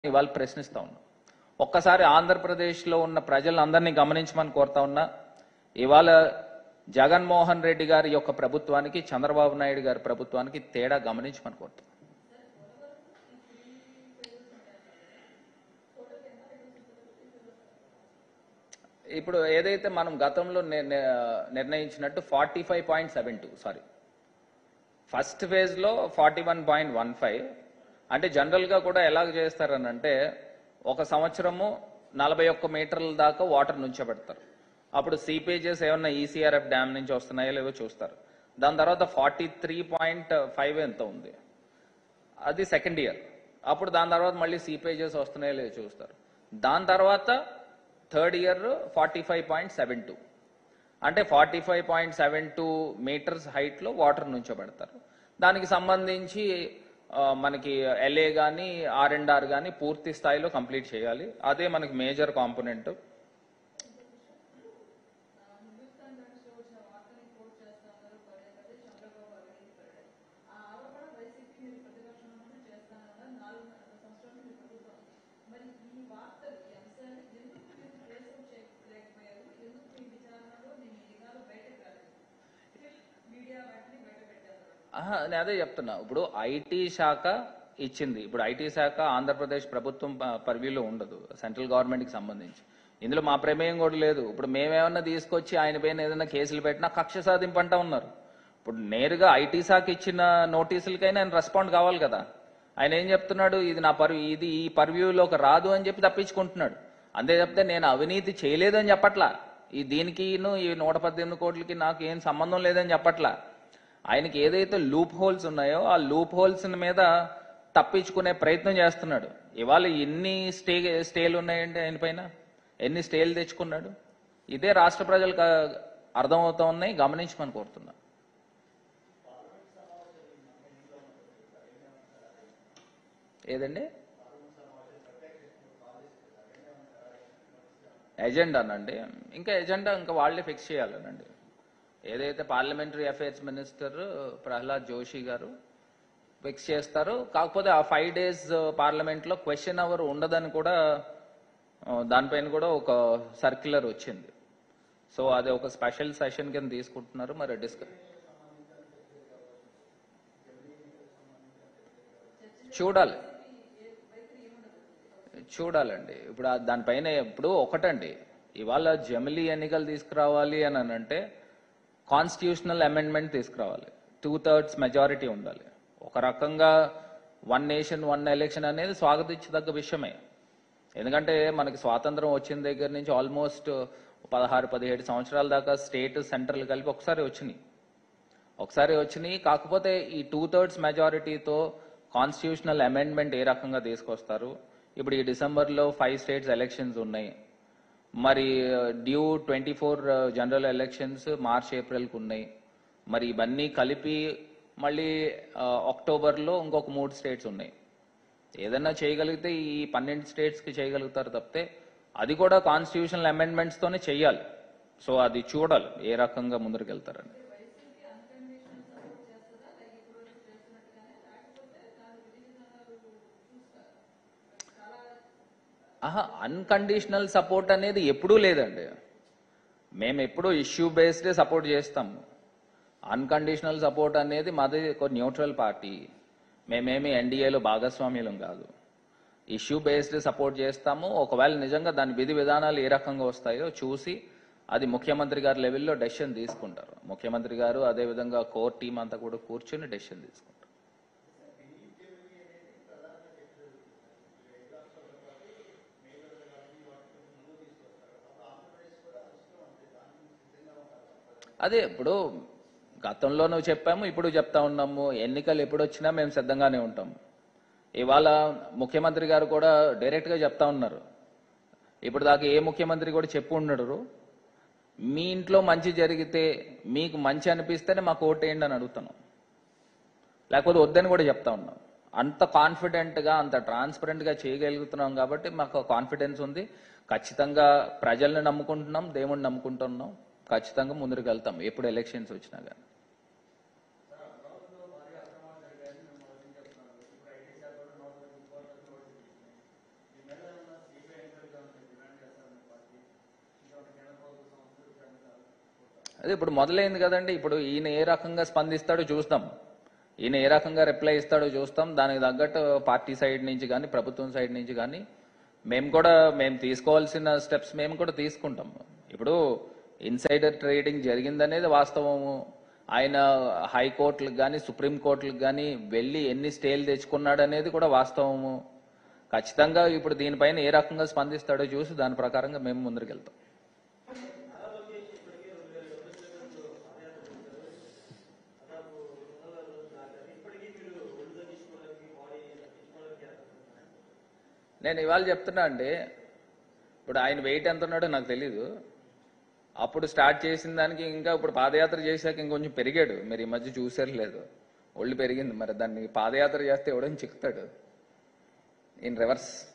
ఇవాళ ప్రశ్నిస్తా ఉన్నా ఒక్కసారి ఆంధ్రప్రదేశ్లో ఉన్న ప్రజలందరినీ గమనించమని కోరుతా ఉన్నా ఇవాళ జగన్మోహన్ రెడ్డి గారి యొక్క ప్రభుత్వానికి చంద్రబాబు నాయుడు గారి ప్రభుత్వానికి తేడా గమనించమని కోరుతా ఇప్పుడు ఏదైతే మనం గతంలో ని- ని- నిర్ణయించినట్టు forty five point seven two sorry first phase లో forty one point one five అంటే జనరల్ గా కూడా ఎలాగ చేస్తారని అంటే ఒక సంవత్సరము నలభై ఒక్క మీటర్ల దాకా వాటర్ నుంచోబెడతారు అప్పుడు సీపేజెస్ ఏమన్నా ఈసీఆర్ఎఫ్ డ్యామ్ నుంచి వస్తున్నాయో లేవో చూస్తారు దాని తర్వాత ఫార్టీ త్రీ పాయింట్ ఫైవ్ ఎంత ఉంది అది సెకండ్ ఇయర్ అప్పుడు దాని తర్వాత మళ్ళీ సీపేజెస్ వస్తున్నాయో లేదో చూస్తారు దాని తర్వాత third year forty five point seven two అంటే forty five point seven two metres హైట్లో వాటర్ నుంచోబెడతారు దానికి సంబంధించి ఆ, మనకి ఎల్ఏ కానీ ఆర్ అండ్ ఆర్ కానీ పూర్తి స్థాయిలో కంప్లీట్ చేయాలి అదే మనకి మేజర్ కాంపోనెంట్ ఆహా, నేను అదే చెప్తున్నా ఇప్పుడు ఐటీ శాఖ ఇచ్చింది ఇప్పుడు ఐటీ శాఖ ఆంధ్రప్రదేశ్ ప్రభుత్వం ప- పర్వ్యూలో ఉండదు సెంట్రల్ గవర్నమెంట్ కి సంబంధించి ఇందులో మా ప్రమేయం కూడా లేదు ఇప్పుడు మేమేమన్నా తీసుకొచ్చి ఆయన పైన ఏదైనా కేసులు పెట్టినా కక్ష సాధింపు అంటా ఉన్నారు ఇప్పుడు నేరుగా ఐటీ శాఖ ఇచ్చిన నోటీసులకైనా ఆయన రెస్పాండ్ కావాలి కదా ఆయన ఏం చెప్తున్నాడు ఇది నా పర్వ్ ఇది ఈ పర్వ్యూలోకి రాదు అని చెప్పి తప్పించుకుంటున్నాడు అంతే చెప్తే నేను అవినీతి చేయలేదని చెప్పట్లా ఈ దీనికి ఈ నూట పద్దెనిమిది కోట్లకి నాకు ఏం సంబంధం లేదని చెప్పట్లా ఆయనకి ఏదైతే లూప్ హోల్స్ ఉన్నాయో ఆ లూప్ హోల్స్ మీద తప్పించుకునే ప్రయత్నం చేస్తున్నాడు ఇవాళ ఎన్ని స్టే స్టేలు ఉన్నాయండి ఆయన పైన ఎన్ని స్టేలు తెచ్చుకున్నాడు ఇదే రాష్ట్ర ప్రజలకు అర్థమవుతా ఉన్నాయి గమనించమని కోరుతున్నా ఏదండి ఎజెండానండి ఇంకా ఎజెండా ఇంకా వాళ్ళే ఫిక్స్ చేయాలనండి ఏదైతే parliamentary affairs minister Prahlad Joshi గారు ఫిక్స్ చేస్తారు కాకపోతే ఆ ఫైవ్ డేస్ పార్లమెంట్ లో క్వశ్చన్ అవర్ ఉండదని కూడా ఆ, దానిపైన కూడా ఒక సర్క్యులర్ వచ్చింది సో అది ఒక స్పెషల్ సెషన్ కింద తీసుకుంటున్నారు మరి డిస్కస్ చూడాలి చూడాలండి ఇప్పుడు ఆ దానిపైన ఇప్పుడు ఒకటండి ఇవాళ జమిలీ ఎన్నికలు తీసుకురావాలి అని అని అంటే కాన్స్టిట్యూషనల్ అమెండ్మెంట్ తీసుకురావాలి టూ థర్డ్స్ మెజారిటీ ఉండాలి ఒక రకంగా వన్ నేషన్ వన్ ఎలక్షన్ అనేది స్వాగతించదగ్గ విషయమే ఎందుకంటే మనకి స్వాతంత్రం వచ్చిన దగ్గర నుంచి ఆల్మోస్ట్ పదహారు పదిహేడు సంవత్సరాల దాకా స్టేట్ సెంట్రల్ కలిపి ఒకసారి వచ్చినాయి ఒకసారి వచ్చినాయి కాకపోతే ఈ టూ థర్డ్స్ మెజారిటీతో కాన్స్టిట్యూషనల్ అమెండ్మెంట్ ఏ రకంగా తీసుకొస్తారు ఇప్పుడు ఈ డిసెంబర్లో ఫైవ్ స్టేట్స్ ఎలక్షన్స్ ఉన్నాయి మరి due twenty four general elections March ఏప్రిల్కి ఉన్నాయి మరి ఇవన్నీ కలిపి మళ్ళీ ఆ, అక్టోబర్లో ఇంకొక మూడు స్టేట్స్ ఉన్నాయి ఏదన్నా చేయగలిగితే ఈ పన్నెండు స్టేట్స్కి చేయగలుగుతారు తప్పితే అది కూడా కాన్స్టిట్యూషనల్ అమెండ్మెంట్స్తోనే చెయ్యాలి సో అది చూడాలి ఏ రకంగా ముందరికి వెళ్తారని ఆహా అన్కండిషనల్ సపోర్ట్ అనేది ఎప్పుడూ లేదండి మేము ఎప్పుడూ ఇష్యూ బేస్డ్ సపోర్ట్ చేస్తాము అన్కండిషనల్ సపోర్ట్ అనేది మాది ఒక న్యూట్రల్ పార్టీ మేమేమి ఎన్డీఏలో భాగస్వామ్యులం కాదు ఇష్యూ బేస్డ్ సపోర్ట్ చేస్తాము ఒకవేళ నిజంగా దాని విధి విధానాలు ఏ రకంగా వస్తాయో చూసి అది ముఖ్యమంత్రి గారి లెవెల్లో డెసిషన్ తీసుకుంటారు ముఖ్యమంత్రి గారు అదేవిధంగా కోర్ టీం అంతా కూడా కూర్చొని డెసిషన్ తీసుకుంటారు అదే ఇప్పుడు గతంలోనూ చెప్పాము ఇప్పుడు చెప్తా ఉన్నాము ఎన్నికలు ఎప్పుడు వచ్చినా మేము సిద్ధంగానే ఉంటాము ఇవాళ ముఖ్యమంత్రి గారు కూడా డైరెక్ట్ గా చెప్తా ఉన్నారు ఇప్పుడు దాకా ఏ ముఖ్యమంత్రి కూడా చెప్పు ఉండడు మీ ఇంట్లో మంచి జరిగితే మీకు మంచి అనిపిస్తేనే మాకు ఓటేయండి అని అడుగుతున్నాం లేకపోతే వద్దని కూడా చెప్తా ఉన్నాం అంత కాన్ఫిడెంట్ గా అంత ట్రాన్స్పరెంట్ గా చేయగలుగుతున్నాం కాబట్టి మాకు కాన్ఫిడెన్స్ ఉంది ఖచ్చితంగా ప్రజల్ని నమ్ముకుంటున్నాం దేవుణ్ణి నమ్ముకుంటున్నాం ఖచ్చితంగా ముందుకు వెళ్తాం ఎప్పుడు ఎలక్షన్స్ వచ్చినా కానీ అదే ఇప్పుడు మొదలైంది కదండి ఇప్పుడు ఈయన ఏ రకంగా స్పందిస్తాడో చూస్తాం ఈయన ఏ రకంగా రిప్లై ఇస్తాడో చూస్తాం దానికి తగ్గట్టు పార్టీ సైడ్ నుంచి కానీ ప్రభుత్వం సైడ్ నుంచి కానీ మేము కూడా మేము తీసుకోవాల్సిన స్టెప్స్ మేము కూడా తీసుకుంటాం ఇప్పుడు ఇన్సైడర్ ట్రేడింగ్ జరిగిందనేది వాస్తవము ఆయన హైకోర్టులకు కానీ సుప్రీంకోర్టులకు కానీ వెళ్ళి ఎన్ని స్టేలు తెచ్చుకున్నాడు అనేది కూడా వాస్తవము ఖచ్చితంగా ఇప్పుడు దీనిపైన ఏ రకంగా స్పందిస్తాడో చూసి దాని ప్రకారంగా మేము ముందరికెళ్తాం నేను ఇవాళ చెప్తున్నా అండి ఇప్పుడు ఆయన వెయిట్ ఎంత ఉన్నాడో నాకు తెలీదు అప్పుడు స్టార్ట్ చేసిన దానికి ఇంకా ఇప్పుడు పాదయాత్ర చేశాక ఇంకొంచెం పెరిగాడు మీరు ఈ మధ్య చూసారు లేదు ఒళ్ళు పెరిగింది మరి దాన్ని పాదయాత్ర చేస్తే ఎవడని చిక్కుతాడు ఇన్ రివర్స్